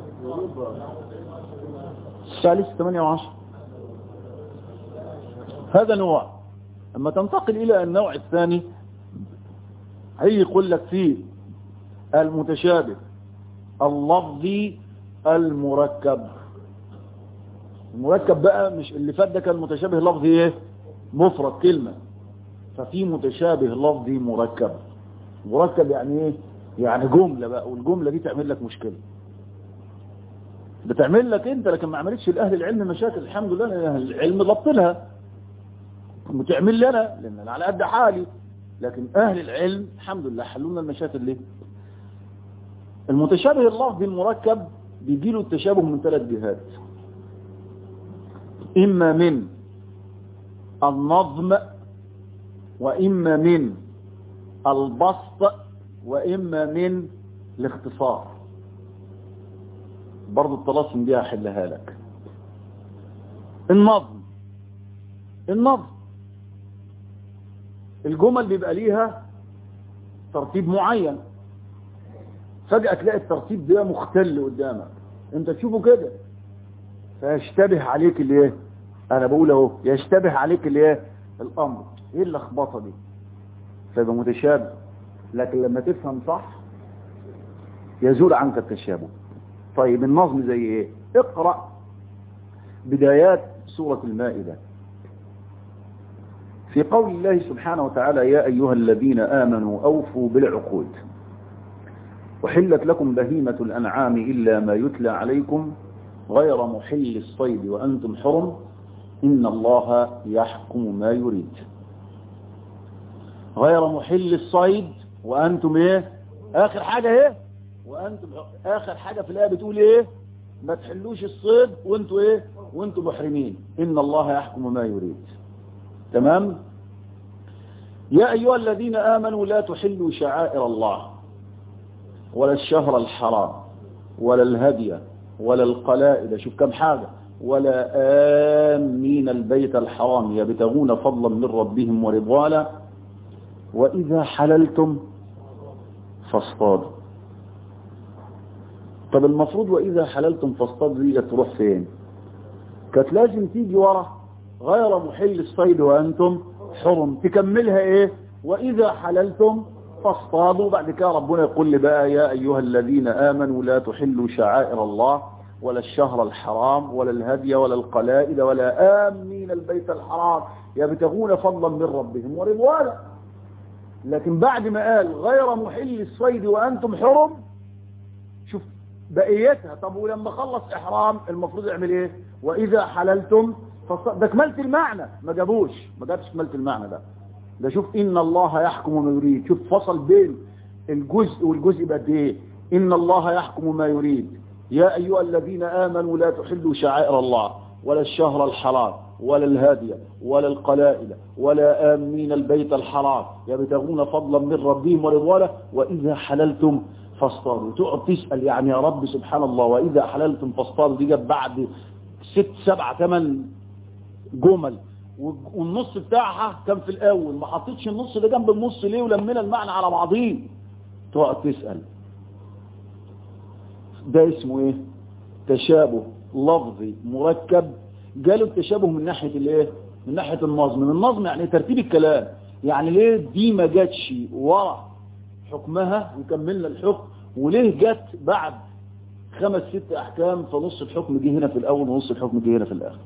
الساعه لسه 8 و10 هذا نوع اما تنتقل الى النوع الثاني هي يقول لك فيه المتشابه اللفظي المركب المركب بقى مش اللي فات ده كان متشابه لفظي ايه مفرد كلمة ففي متشابه لفظي مركب مركب يعني ايه يعني جملة بقى والجملة دي تعمل لك مشكلة بتعمل لك انت لكن ما عملتش الاهل العلم مشاكل الحمد لله اهل العلم ضبطلها وتعمل لي انا لان انا على قد حالي لكن اهل العلم الحمد لله حلوا لنا المشاكل ليه المتشابه اللفظي المركب بيجي له التشابه من ثلاث جهات إما من النظم وإما من البسط وإما من الاختصار برضو الطلاسم دي هحلها لك النظم النظم الجمل بيبقى ليها ترتيب معين فجأة تلاقي الترتيب ده مختل قدامك انت تشوفه كده فيشتبه عليك الايه انا بقول اهو يشتبه عليك الايه الامر ايه اللخبطه دي فيبقى متشابه لكن لما تفهم صح يزول عنك التشابه طيب النظم زي ايه اقرأ بدايات سورة المائدة في قول الله سبحانه وتعالى يا أيها الذين آمنوا أوفوا بالعقود وحلت لكم بهيمة الأنعام إلا ما يتلى عليكم غير محل الصيد وأنتم حرم إن الله يحكم ما يريد غير محل الصيد وأنتم إيه آخر حاجة إيه وأنتم آخر حاجة في الآية بتقول إيه ما تحلوش الصيد وانتوا إيه وانتوا محرمين إن الله يحكم ما يريد تمام يا أيها الذين آمنوا لا تحلوا شعائر الله ولا الشهر الحرام ولا الهدي ولا القلائد شوف كم حاجة ولا آمين البيت الحرام يبتغون فضلا من ربهم ورضوانا وإذا حللتم فاصطادوا طب المفروض وإذا حللتم فاصطادوا دي تروح فين كانت لازم تيجي ورا غير محل الصيد وأنتم حرم تكملها إيه وإذا حللتم فاصطادوا بعد كده ربنا يقول لي بقى يا أيها الذين آمنوا لا تحلوا شعائر الله ولا الشهر الحرام ولا الهدي ولا القلائد ولا آمين البيت الحرام يبتغون فضلا من ربهم ورضوانا لكن بعد ما قال غير محل الصيد وأنتم حرم شوف بقيتها طب ولما خلص إحرام المفروض يعمل إيه وإذا حللتم ده كملت المعنى ما جابوش ما جابش كملت المعنى ده ده شوف إن الله يحكم ما يريد شوف فصل بين الجزء والجزء بقد إيه إن الله يحكم ما يريد يا أيها الذين آمنوا لا تحلوا شعائر الله ولا الشهر الحرام ولا الهادي ولا القلائد ولا آمين البيت الحرام يبتغون فضلا من ربهم ورضوانا وإذا حللتم فاصطادوا تقعد تسأل يعني يا رب سبحان الله وإذا حللتم فاصطادوا دي جت بعد ست سبع ثمان جمل والنص بتاعها كان في الأول ما حطيتش النص ده جنب النص ليه ولمنا المعنى على بعضيه تقعد تسأل ده اسمه ايه تشابه لفظي مركب جاله التشابه من ناحية الايه من ناحية النظم من النظم يعني ترتيب الكلام يعني ليه دي ما جاتش ورا حكمها وكملنا الحكم وليه جت بعد خمس ست احكام فنص الحكم جه هنا في الاول ونص الحكم جه هنا في الاخر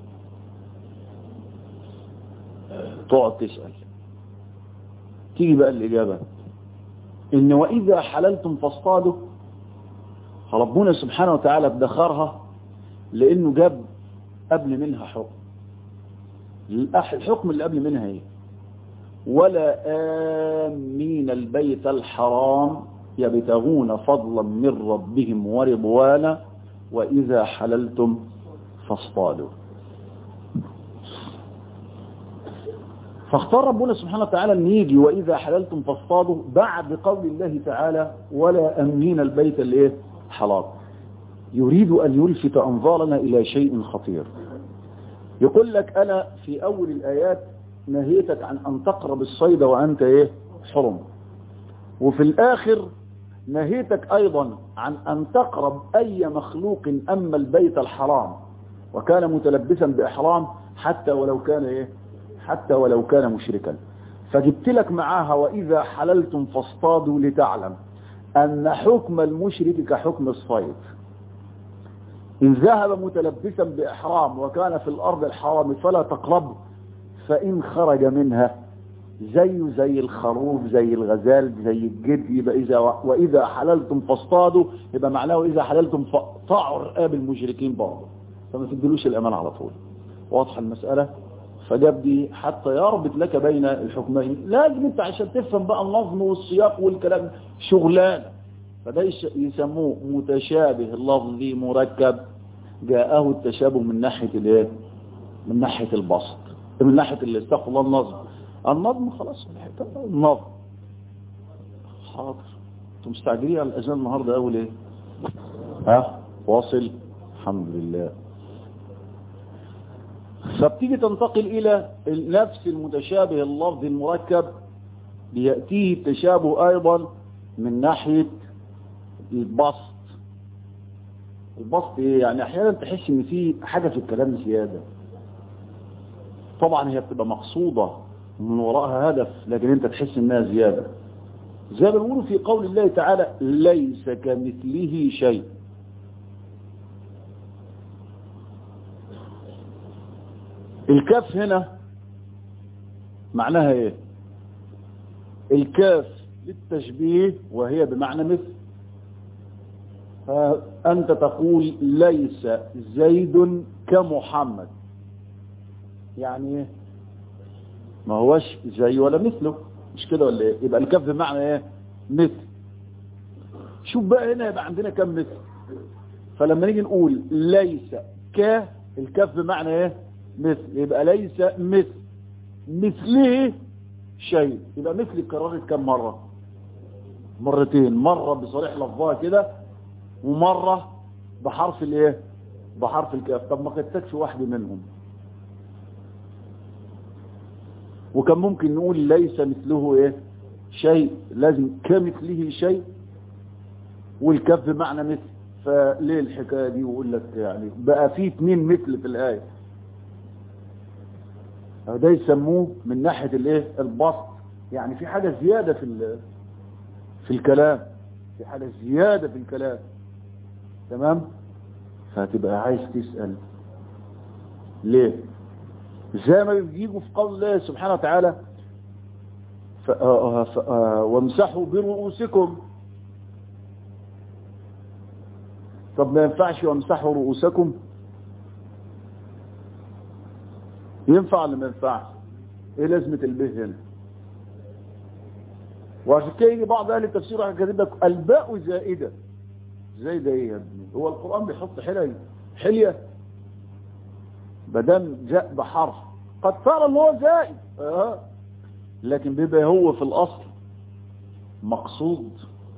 تقعد تسأل تيجي بقى الاجابة ان واذا حللتم فاصطادوا ربنا سبحانه وتعالى ادخرها لانه جاب قبل منها حكم الحكم اللي قبل منها ايه ولا آمين البيت الحرام يبتغون فضلا من ربهم ورضوانا وإذا حللتم فاصطادوا فاختار ربنا سبحانه وتعالى ان يجي وإذا حللتم فاصطادوا بعد قول الله تعالى ولا أمين البيت الايه حرام يريد أن يلفت أنظارنا إلى شيء خطير يقول لك أنا في أول الآيات نهيتك عن أن تقرب الصيد وأنت إيه حرم وفي الآخر نهيتك أيضا عن أن تقرب أي مخلوق أما البيت الحرام وكان متلبسا بإحرام حتى ولو كان إيه حتى ولو كان مشركا فجبت لك معاها وإذا حللتم فاصطادوا لتعلم أن حكم المشرك كحكم الصيد إن ذهب متلبسا بإحرام وكان في الأرض الحرام فلا تقربه فإن خرج منها زيه زي الخروف زي الغزال زي الجد يبقى إذا وإذا حللتم فاصطادوا يبقى معناه إذا حللتم فاقطعوا رقاب المشركين برضه فما تدلوش الأمان على طول واضحة المسألة فجاب دي حتى يربط لك بين الحكمين لازم انت عشان تفهم بقى النظم والسياق والكلام شغلانه فده يسموه متشابه لفظي مركب جاءه التشابه من ناحية الايه من ناحية البسط من ناحية اللي استغفر الله النظم النظم خلاص النظم حاضر انتم مستعجلين على الاذان النهارده اول ايه ها واصل الحمد لله فبتيجي تنتقل الى نفس المتشابه اللفظ المركب بيأتيه التشابه ايضا من ناحية البسط البسط ايه يعني احيانا تحس ان في حاجة في الكلام زيادة طبعا هي بتبقى مقصودة من وراءها هدف لكن انت تحس انها زيادة زي ما بيقولوا في قول الله تعالى ليس كمثله شيء الكاف هنا معناها ايه الكاف للتشبيه وهي بمعنى مثل فأنت تقول ليس زيد كمحمد يعني ايه ما هوش زي ولا مثله مش كده ولا ايه يبقى الكف بمعنى ايه مثل شوف بقى هنا يبقى عندنا كم مثل فلما نيجي نقول ليس ك الكف بمعنى ايه مثل يبقى ليس مثل مثله شيء يبقى مثل اتكررت كم مرة مرتين مرة بصريح لفظها كده ومرة بحرف الايه بحرف الكاف طب ما كتكش واحد منهم وكان ممكن نقول ليس مثله ايه شيء لازم كمثله شيء والكف بمعنى مثل فليه الحكاية دي ويقول لك يعني بقى في اتنين مثل في الآية ده يسموه من ناحية الايه البسط يعني في حاجة زيادة في في الكلام في حاجة زيادة في الكلام تمام فهتبقى عايز تسأل ليه زي ما بيجيبوا في قول الله سبحانه وتعالى وامسحوا برؤوسكم طب ما ينفعش وامسحوا رؤوسكم ينفع ولا ما ينفعش ايه لازمه البه هنا وعشان كده يجي بعض اهل التفسير راح كاتب لك الباء زائده زايده ايه يا ابني هو القران بيحط حليه حليه بدل جاء بحرف قد صار ان هو زائد اه لكن بيبقى هو في الاصل مقصود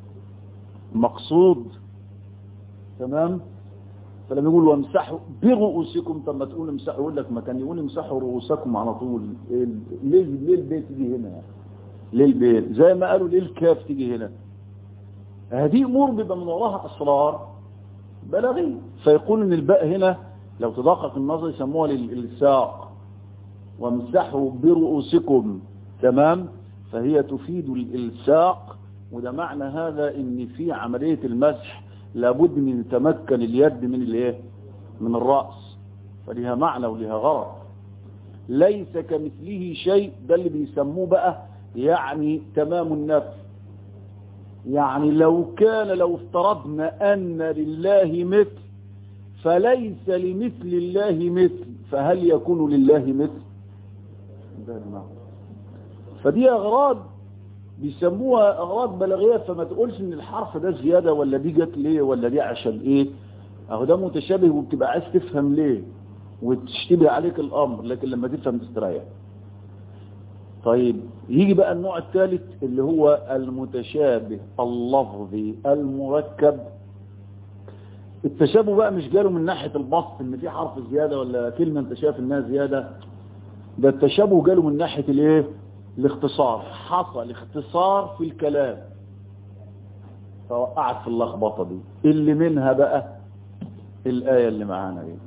مقصود تمام فلما يقول وامسحوا برؤوسكم طب ما تقول امسحوا يقول لك ما كان يقول امسحوا رؤوسكم على طول ليه ليه البيت تيجي هنا ليه البيت زي ما قالوا ليه الكاف تيجي هنا هذه امور بيبقى من وراها اسرار بلاغيه فيقول ان الباء هنا لو تدقق النظر يسموها للالساق وامسحوا برؤوسكم تمام فهي تفيد الالساق وده معنى هذا ان في عمليه المسح لابد من تمكن اليد من الايه من الرأس فلها معنى ولها غرض ليس كمثله شيء ده اللي بيسموه بقى يعني تمام النفس يعني لو كان لو افترضنا أن لله مثل فليس لمثل الله مثل فهل يكون لله مثل ده المعنى فدي أغراض بيسموها اغراض بلاغيه فما تقولش ان الحرف ده زياده ولا دي جت ليه ولا دي عشان ايه اهو ده متشابه وبتبقى عايز تفهم ليه وتشتبه عليك الامر لكن لما تفهم تستريح طيب يجي بقى النوع الثالث اللي هو المتشابه اللفظي المركب التشابه بقى مش جاله من ناحيه البسط ان في حرف زياده ولا كلمه انت شايف انها زياده ده التشابه جاله من ناحيه الايه الاختصار حصل اختصار في الكلام فوقعت في اللخبطة دي اللي منها بقى الآية اللي معانا دي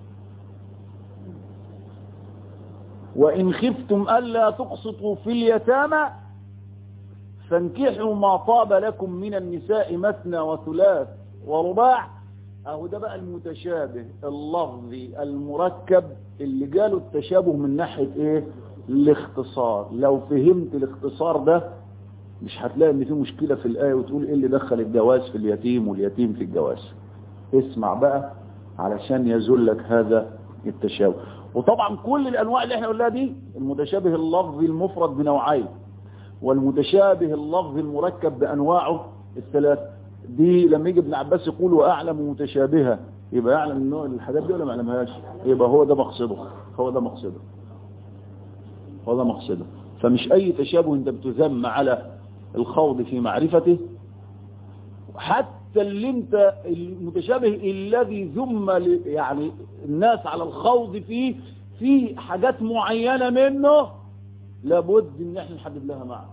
وإن خفتم ألا تقسطوا في اليتامى فانكحوا ما طاب لكم من النساء مثنى وثلاث ورباع اهو ده بقى المتشابه اللفظي المركب اللي جاله التشابه من ناحية ايه الاختصار لو فهمت الاختصار ده مش هتلاقي ان في مشكلة في الآية وتقول ايه اللي دخل الجواز في اليتيم واليتيم في الجواز اسمع بقى علشان يزلك هذا التشابه وطبعا كل الانواع اللي احنا قلناها دي المتشابه اللفظي المفرد بنوعين والمتشابه اللفظي المركب بانواعه الثلاث دي لما يجي ابن عباس يقول واعلم متشابهه يبقى يعلم النوع الحاجات دي ولا ما يعلمهاش يبقى هو ده مقصده هو ده مقصده هو ده مقصده فمش اي تشابه انت بتذم على الخوض في معرفته حتى اللي انت المتشابه الذي ذم يعني الناس على الخوض فيه في حاجات معينة منه لابد ان احنا نحدد لها معنى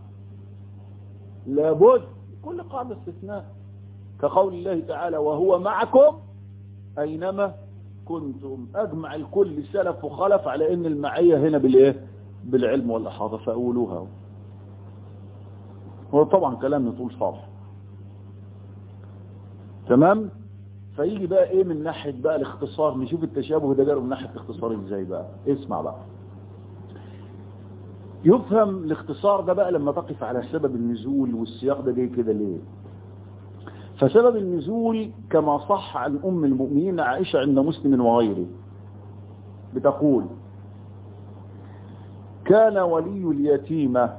لابد كل قاعدة استثناء كقول الله تعالى وهو معكم اينما كنتم اجمع الكل سلف وخلف على ان المعية هنا بالايه بالعلم والاحاطة فاولوها هو طبعا كلام يطول صالح تمام فيجي بقى ايه من ناحية بقى الاختصار نشوف التشابه ده جاله من ناحية الاختصار ازاي بقى اسمع بقى يفهم الاختصار ده بقى لما تقف على سبب النزول والسياق ده جاي كده ليه فسبب النزول كما صح عن ام المؤمنين عائشة عند مسلم وغيره بتقول كان ولي اليتيمة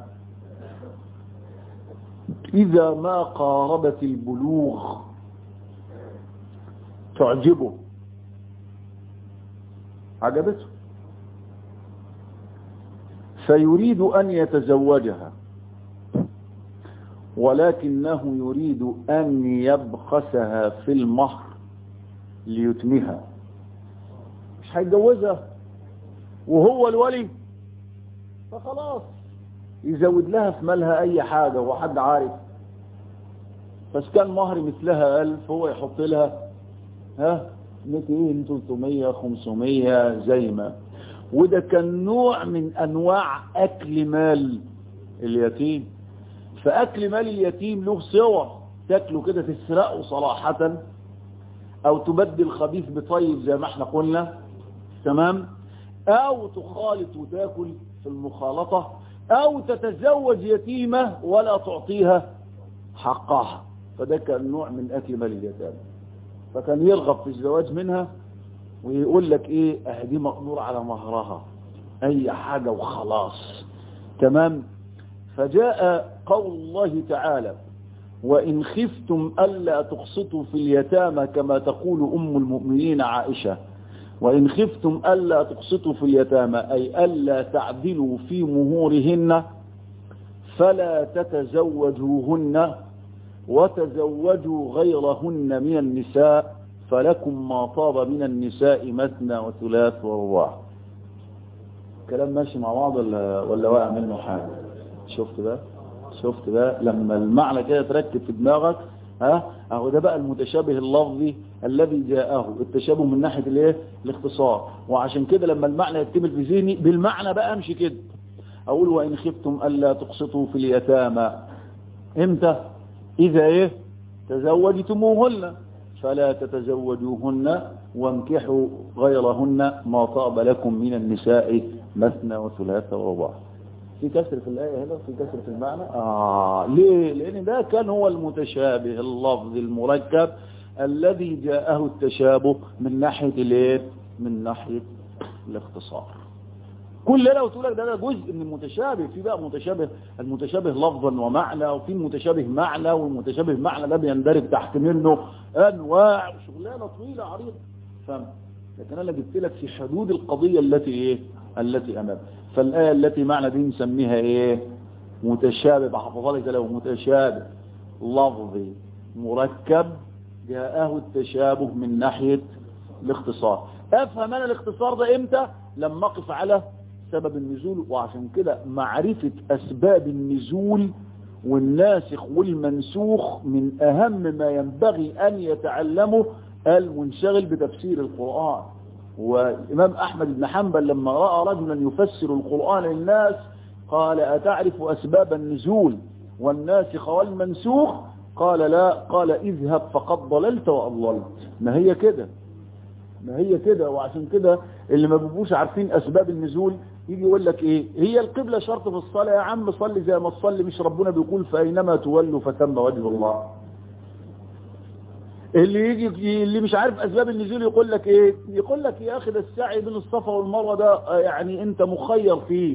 إذا ما قاربت البلوغ تعجبه عجبته فيريد أن يتزوجها ولكنه يريد أن يبخسها في المهر ليتمها مش هيتجوزها وهو الولي فخلاص يزود لها في مالها أي حاجة وحد عارف بس كان مهر مثلها ألف هو يحط لها ها 200 300 500 زي ما وده كان نوع من أنواع أكل مال اليتيم فأكل مال اليتيم له صور تاكله كده تسرقه صراحة أو تبدل خبيث بطيب زي ما احنا قلنا تمام أو تخالط وتاكل في المخالطة أو تتزوج يتيمة ولا تعطيها حقها فده كان نوع من أكل مال اليتامى فكان يرغب في الزواج منها ويقول لك ايه اهدي مقدور على مهرها اي حاجة وخلاص تمام فجاء قول الله تعالى وإن خفتم ألا تقسطوا في اليتامى كما تقول أم المؤمنين عائشة وإن خفتم ألا تقسطوا في اليتامى أي ألا تعدلوا في مهورهن فلا تتزوجوهن وتزوجوا غيرهن من النساء فلكم ما طاب من النساء مثنى وثلاث ورباع كلام ماشي مع بعض ولا ولا واقع منه حاجه شفت بقى شفت بقى لما المعنى كده تركب في دماغك ها اهو ده بقى المتشابه اللفظي الذي جاءه التشابه من ناحيه الايه الاختصار وعشان كده لما المعنى يكتمل في ذهني بالمعنى بقى امشي كده اقول وان خفتم الا تقسطوا في اليتامى امتى اذا ايه تزوجتموهن فلا تتزوجوهن وانكحوا غيرهن ما طاب لكم من النساء مثنى وثلاث ورباع في كسر في الآية هنا في كسر في المعنى آه ليه لأن ده كان هو المتشابه اللفظ المركب الذي جاءه التشابه من ناحية الايه من ناحية الاختصار كل لو تقول لك ده, ده جزء من المتشابه في بقى متشابه المتشابه لفظا ومعنى وفي متشابه معنى والمتشابه معنى ده بيندرج تحت منه انواع وشغلانه طويله عريضه فاهم لكن انا جبت لك في حدود القضيه التي ايه التي امامك فالايه التي معنى دي نسميها ايه متشابه بحفظها لك لو متشابه لفظي مركب جاءه التشابه من ناحيه الاختصار افهم انا الاختصار ده امتى لما اقف على سبب النزول وعشان كده معرفة أسباب النزول والناسخ والمنسوخ من أهم ما ينبغي أن يتعلمه المنشغل بتفسير القرآن والإمام أحمد بن حنبل لما رأى رجلا يفسر القرآن للناس قال أتعرف أسباب النزول والناسخ والمنسوخ قال لا قال اذهب فقد ضللت وأضللت ما هي كده ما هي كده وعشان كده اللي ما بيبقوش عارفين أسباب النزول يجي يقول لك ايه هي القبلة شرط في الصلاة يا عم صلي زي ما تصلي مش ربنا بيقول فاينما تولوا فتم وجه الله اللي يجي اللي مش عارف اسباب النزول يقول لك ايه يقول لك يا اخي ده السعي بين الصفا والمروه ده يعني انت مخير فيه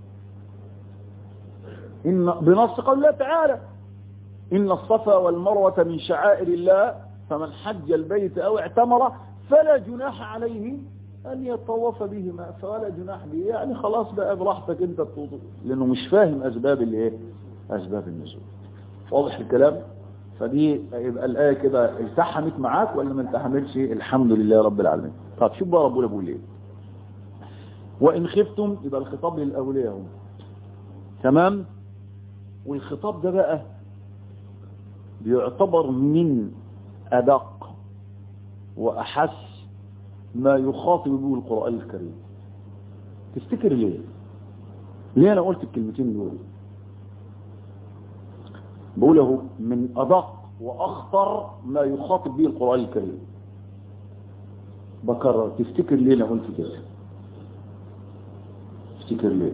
ان بنص قول الله تعالى ان الصفا والمروه من شعائر الله فمن حج البيت او اعتمر فلا جناح عليه أن يطوف بهما فلا جناح به يعني خلاص بقى براحتك أنت تطوف لأنه مش فاهم أسباب الايه أسباب النزول واضح الكلام فدي يبقى الآية كده التحمت معاك ولا ما التحمتش الحمد لله رب العالمين طب شوف بقى ربنا بيقول ايه وإن خفتم يبقى الخطاب للأولياء هم تمام والخطاب ده بقى بيعتبر من أدق وأحس ما يخاطب به القرآن الكريم تفتكر ليه ليه أنا قلت الكلمتين دول بقوله من أدق وأخطر ما يخاطب به القرآن الكريم بكرر تفتكر ليه أنا قلت كده تفتكر ليه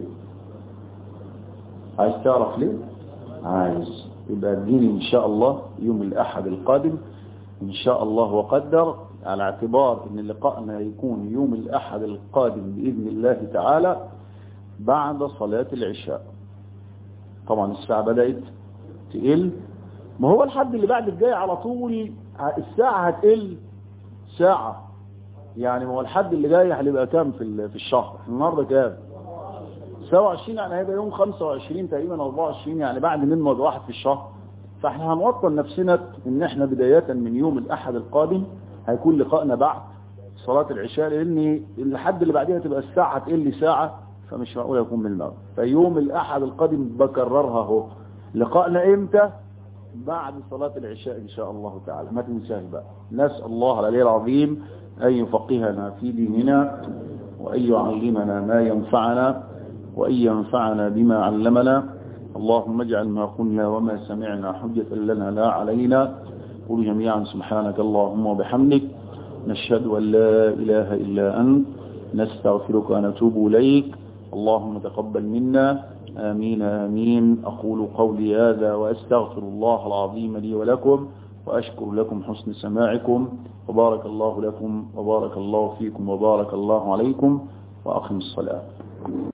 عايز تعرف ليه عايز يبقى اديني إن شاء الله يوم الأحد القادم إن شاء الله وقدر على اعتبار ان لقاءنا يكون يوم الاحد القادم باذن الله تعالى بعد صلاة العشاء طبعا الساعة بدأت تقل ما هو الحد اللي بعد الجاي على طول الساعة هتقل ساعة يعني ما هو الحد اللي جاي هيبقى كام في في الشهر النهارده كام 27 يعني هيبقى يوم 25 تقريبا 24 يعني بعد منه واحد في الشهر فاحنا هنوطن نفسنا ان احنا بداية من يوم الاحد القادم هيكون لقائنا بعد صلاة العشاء لان الحد اللي بعدها تبقى الساعة تقل ساعة فمش معقول يكون من المغرب فيوم الاحد القادم بكررها اهو لقائنا امتى بعد صلاة العشاء ان شاء الله تعالى ما تنساش بقى نسأل الله العلي العظيم ان يفقهنا في ديننا وان يعلمنا ما ينفعنا وان ينفعنا بما علمنا اللهم اجعل ما قلنا وما سمعنا حجة لنا لا علينا قل جميعا سبحانك اللهم وبحمدك نشهد أن لا إله إلا أنت نستغفرك ونتوب إليك اللهم تقبل منا آمين آمين أقول قولي هذا وأستغفر الله العظيم لي ولكم وأشكر لكم حسن سماعكم وبارك الله لكم وبارك الله فيكم وبارك الله عليكم وأقم الصلاة